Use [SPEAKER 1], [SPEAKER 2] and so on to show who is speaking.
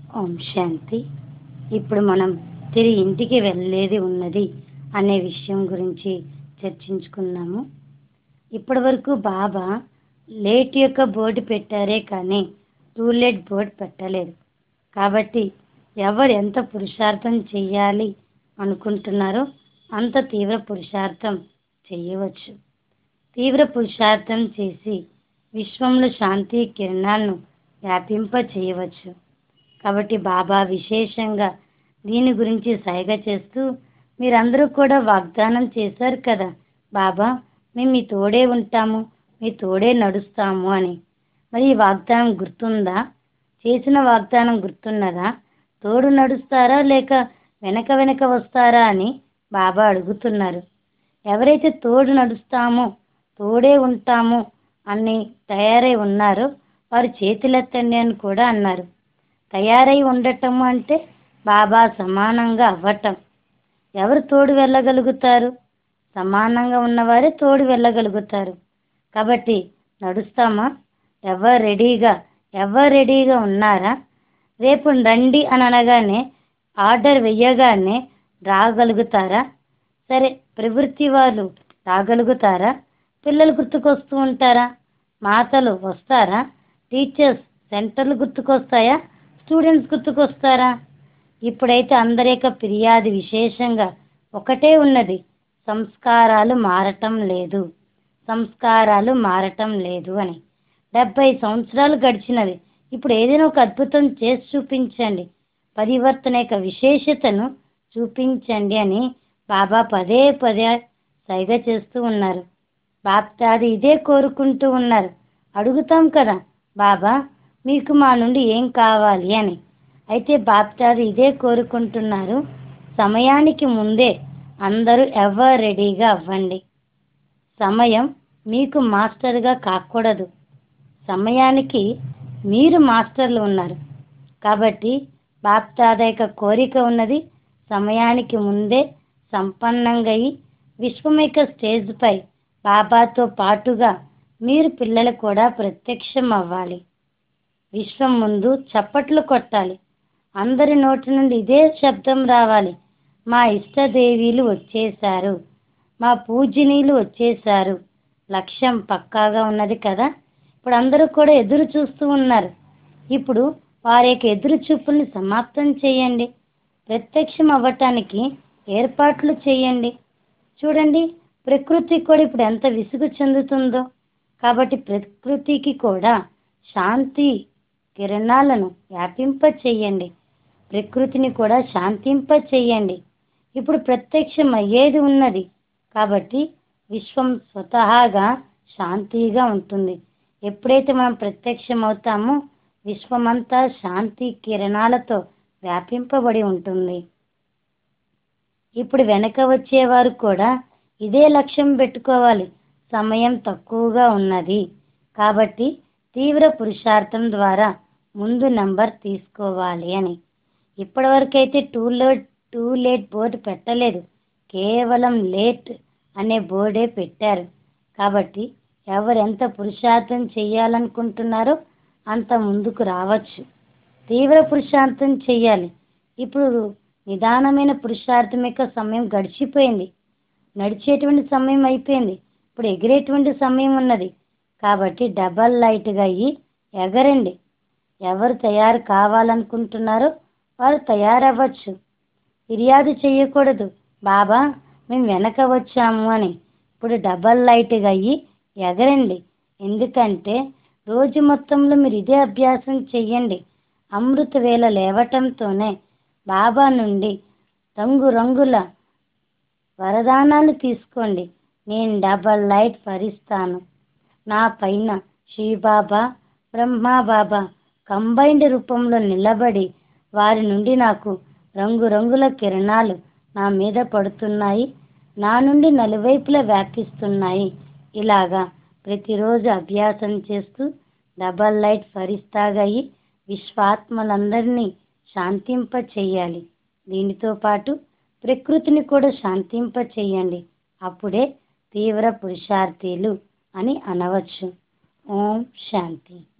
[SPEAKER 1] ఓం శాంతి ఇప్పుడు మనం తిరిగి ఇంటికి వెళ్ళేది ఉన్నది అనే విషయం గురించి చర్చించుకున్నాము ఇప్పటి వరకు బాబా లేట్ యొక్క బోర్డు పెట్టారే కానీ టూ లేట్ బోర్డు పెట్టలేదు కాబట్టి ఎవరు ఎంత పురుషార్థం చెయ్యాలి అనుకుంటున్నారో అంత తీవ్ర పురుషార్థం చెయ్యవచ్చు తీవ్ర పురుషార్థం చేసి విశ్వంలో శాంతి కిరణాలను వ్యాపింప చేయవచ్చు కాబట్టి బాబా విశేషంగా దీని గురించి సైగ చేస్తూ మీరందరూ కూడా వాగ్దానం చేశారు కదా బాబా మేము మీ తోడే ఉంటాము మీ తోడే నడుస్తాము అని మరి ఈ వాగ్దానం గుర్తుందా చేసిన వాగ్దానం గుర్తున్నదా తోడు నడుస్తారా లేక వెనక వెనక వస్తారా అని బాబా అడుగుతున్నారు ఎవరైతే తోడు నడుస్తామో తోడే ఉంటాము అని తయారై ఉన్నారో వారు చేతులెత్తండి అని కూడా అన్నారు తయారై ఉండటము అంటే బాబా సమానంగా అవ్వటం ఎవరు తోడు వెళ్ళగలుగుతారు సమానంగా ఉన్నవారే తోడు వెళ్ళగలుగుతారు కాబట్టి నడుస్తామా ఎవరు రెడీగా ఎవరు రెడీగా ఉన్నారా రేపు రండి అని అనగానే ఆర్డర్ వెయ్యగానే రాగలుగుతారా సరే ప్రవృత్తి వాళ్ళు రాగలుగుతారా పిల్లలు గుర్తుకొస్తూ ఉంటారా మాతలు వస్తారా టీచర్స్ సెంటర్లు గుర్తుకొస్తాయా స్టూడెంట్స్ గుర్తుకొస్తారా ఇప్పుడైతే అందరి యొక్క ఫిర్యాదు విశేషంగా ఒకటే ఉన్నది సంస్కారాలు మారటం లేదు సంస్కారాలు మారటం లేదు అని డెబ్బై సంవత్సరాలు గడిచినది ఇప్పుడు ఏదైనా ఒక అద్భుతం చేసి చూపించండి పరివర్తన యొక్క విశేషతను చూపించండి అని బాబా పదే పదే సైగ చేస్తూ ఉన్నారు బాప్తాది ఇదే కోరుకుంటూ ఉన్నారు అడుగుతాం కదా బాబా మీకు మా నుండి ఏం కావాలి అని అయితే బాప్తాది ఇదే కోరుకుంటున్నారు సమయానికి ముందే అందరూ ఎవర్ రెడీగా అవ్వండి సమయం మీకు మాస్టర్గా కాకూడదు సమయానికి మీరు మాస్టర్లు ఉన్నారు కాబట్టి బాప్తాద యొక్క కోరిక ఉన్నది సమయానికి ముందే సంపన్నంగా అయి విశ్వం యొక్క స్టేజ్పై బాబాతో పాటుగా మీరు పిల్లలు కూడా ప్రత్యక్షం అవ్వాలి విశ్వం ముందు చప్పట్లు కొట్టాలి అందరి నోటి నుండి ఇదే శబ్దం రావాలి మా ఇష్టదేవీలు వచ్చేశారు మా పూజనీయులు వచ్చేశారు లక్ష్యం పక్కాగా ఉన్నది కదా ఇప్పుడు అందరూ కూడా ఎదురు చూస్తూ ఉన్నారు ఇప్పుడు వారి యొక్క ఎదురు చూపుల్ని సమాప్తం చేయండి ప్రత్యక్షం అవ్వటానికి ఏర్పాట్లు చేయండి చూడండి ప్రకృతి కూడా ఇప్పుడు ఎంత విసుగు చెందుతుందో కాబట్టి ప్రకృతికి కూడా శాంతి కిరణాలను వ్యాపింప చేయండి ప్రకృతిని కూడా శాంతింప చేయండి ఇప్పుడు ప్రత్యక్షం అయ్యేది ఉన్నది కాబట్టి విశ్వం స్వతహాగా శాంతిగా ఉంటుంది ఎప్పుడైతే మనం ప్రత్యక్షం అవుతామో విశ్వమంతా శాంతి కిరణాలతో వ్యాపింపబడి ఉంటుంది ఇప్పుడు వెనక వచ్చేవారు కూడా ఇదే లక్ష్యం పెట్టుకోవాలి సమయం తక్కువగా ఉన్నది కాబట్టి తీవ్ర పురుషార్థం ద్వారా ముందు నంబర్ తీసుకోవాలి అని ఇప్పటివరకైతే to let to let board పెట్టలేదు కేవలం లేట్ అనే బోర్డే పెట్టారు కాబట్టి ఎవరు ఎంత పురుషార్థం చేయాలనుకుంటున్నారో అంత ముందుకు రావచ్చు తీవ్ర పురుషార్థం చేయాలి ఇప్పుడు నిదానమైన పురుషార్థం యొక్క సమయం గడిచిపోయింది నడిచేటువంటి సమయం అయిపోయింది ఇప్పుడు ఎగిరేటువంటి సమయం ఉన్నది కాబట్టి డబల్ లైట్గా అయ్యి ఎగరండి ఎవరు తయారు కావాలనుకుంటున్నారో వారు తయారవ్వచ్చు ఫిర్యాదు చేయకూడదు బాబా మేము వెనక వచ్చాము అని ఇప్పుడు డబల్ లైట్గా అయ్యి ఎగరండి ఎందుకంటే రోజు మొత్తంలో మీరు ఇదే అభ్యాసం చెయ్యండి అమృత వేళ లేవటంతోనే బాబా నుండి రంగు రంగుల వరదానాలు తీసుకోండి నేను డబల్ లైట్ భరిస్తాను నా పైన శివబాబా బ్రహ్మాబాబా కంబైన్డ్ రూపంలో నిలబడి వారి నుండి నాకు రంగురంగుల కిరణాలు నా మీద పడుతున్నాయి నా నుండి నలువైపులా వ్యాపిస్తున్నాయి ఇలాగా ప్రతిరోజు అభ్యాసం చేస్తూ డబల్ లైట్ ఫరిస్తాగయి విశ్వాత్మలందరినీ శాంతింప చెయ్యాలి దీనితో పాటు ప్రకృతిని కూడా శాంతింప చెయ్యండి అప్పుడే తీవ్ర పురుషార్థీలు అని అనవచ్చు ఓం శాంతి